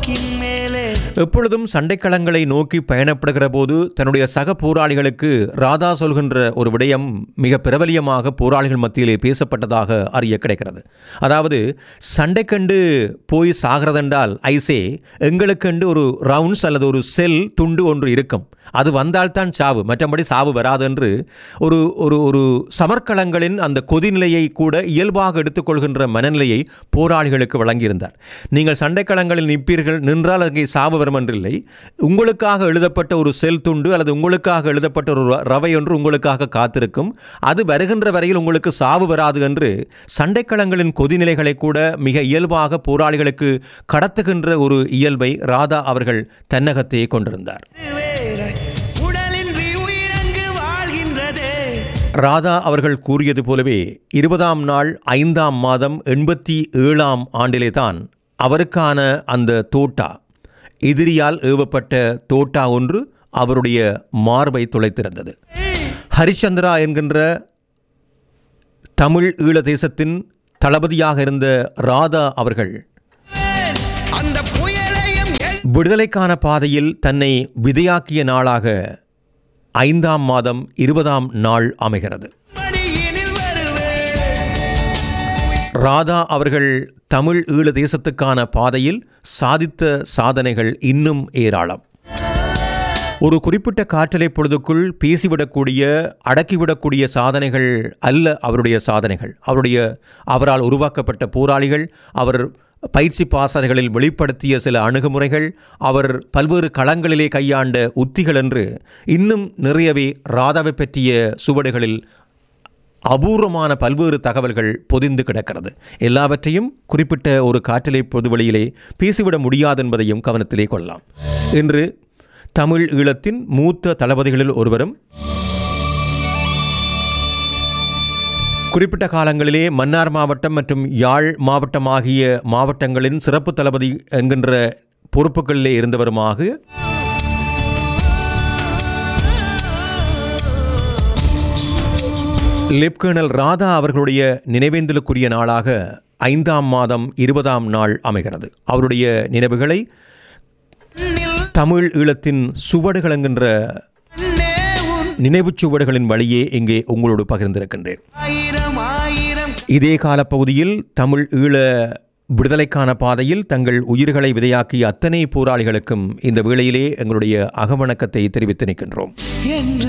மூக்கின் மேலே எப்பொழுதும் சண்டைக்களங்களை நோக்கி பயணப்படுகிற போது தன்னுடைய சக போராளிகளுக்கு ராதா சொல்கின்ற ஒரு விடயம் மிக பிரபலியமாக போராளிகள் மத்தியிலே பேசப்பட்டதாக அறிய கிடைக்கிறது அதாவது சண்டைக்கண்டு போய் சாகிறதென்றால் ஐசே எங்களுக்கென்று ஒரு ரவுண்ட்ஸ் அல்லது ஒரு செல் துண்டு ஒன்று இருக்கும் அது வந்தால்தான் சாவு மற்றபடி சாவு வராது என்று ஒரு ஒரு ஒரு சமர்க்களங்களின் அந்த கொதிநிலையை கூட இயல்பாக எடுத்துக்கொள்கின்ற மனநிலையை போராளிகளுக்கு வழங்கியிருந்தார் நீங்கள் சண்டைக்களங்களில் நிற்பீர்கள் நின்றால் அங்கே சாவு வரும் என்றில்லை உங்களுக்காக எழுதப்பட்ட ஒரு செல் துண்டு அல்லது உங்களுக்காக எழுதப்பட்ட ஒரு ர- ரவை ஒன்று உங்களுக்காக காத்திருக்கும் அது வருகின்ற வரையில் உங்களுக்கு சாவு வராது என்று சண்டைக்களங்களின் கொதிநிலைகளை கூட மிக இயல்பாக போராளிகளுக்கு கடத்துகின்ற ஒரு இயல்பை ராதா அவர்கள் தன்னகத்தே கொண்டிருந்தார் வேற உடலின்றி உயிரங்கு வாழ்கின்றதே ராதா அவர்கள் கூறியது போலவே இருபதாம் நாள் ஐந்தாம் மாதம் எண்பத்தி ஏழாம் ஆண்டிலே தான் அவருக்கான அந்த தோட்டா எதிரியால் ஏவப்பட்ட தோட்டா ஒன்று அவருடைய மார்பை துளைத்திருந்தது ஹரிச்சந்திரா என்கின்ற தமிழ் ஈழ தேசத்தின் தளபதியாக இருந்த ராதா அவர்கள் அந்த புயலையும் விடுதலைக்கான பாதையில் தன்னை விதையாக்கிய நாளாக ஐந்தாம் மாதம் இருபதாம் நாள் அமைகிறது மடியினில் வருவேன் ராதா அவர்கள் தமிழ் ஈழ தேசத்துக்கான பாதையில் சாதித்த சாதனைகள் இன்னும் ஏராளம் ஒரு குறிப்பிட்ட காற்றலை பொழுதுக்குள் பேசிவிடக்கூடிய அடக்கிவிடக்கூடிய சாதனைகள் அல்ல அவருடைய சாதனைகள் அவருடைய அவரால் உருவாக்கப்பட்ட போராளிகள் அவர் பயிற்சி பாசறைகளில் வெளிப்படுத்திய சில அணுகுமுறைகள் அவர் பல்வேறு களங்களிலே கையாண்ட உத்திகள் என்று இன்னும் நிறையவே ராதாவை பற்றிய சுவடுகளில் அபூர்வமான பல்வேறு தகவல்கள் பொதிந்து கிடக்கிறது எல்லாவற்றையும் குறிப்பிட்ட ஒரு காற்றலை பொதுவெளியிலே பேசிவிட முடியாது என்பதையும் கவனத்திலே கொள்ளலாம் இன்று தமிழ் ஈழத்தின் மூத்த தளபதிகளில் ஒருவரும் குறிப்பிட்ட காலங்களிலே மன்னார் மாவட்டம் மற்றும் யாழ் மாவட்டம் ஆகிய மாவட்டங்களின் சிறப்பு தளபதி என்கின்ற பொறுப்புகளிலே இருந்தவருமாக லெப்டினல் ராதா அவர்களுடைய நினைவேந்தலுக்குரிய நாளாக ஐந்தாம் மாதம் இருபதாம் நாள் அமைகிறது அவருடைய நினைவுகளை தமிழ் ஈழத்தின் சுவடுகள் என்கின்ற நேவுன் நினைவுச் சுவடுகளின் வழியே இங்கே உங்களோடு பகிர்ந்திருக்கின்றேன் ஆயிரம் ஆயிரம் இதே காலப்பகுதியில் தமிழ் ஈழ விடுதலைக்கான பாதையில் தங்கள் உயிர்களை விதையாக்கிய அத்தனை போராளிகளுக்கும் இந்த வேளையிலே எங்களுடைய அகவணக்கத்தை தெரிவித்து நிற்கின்றோம் என்று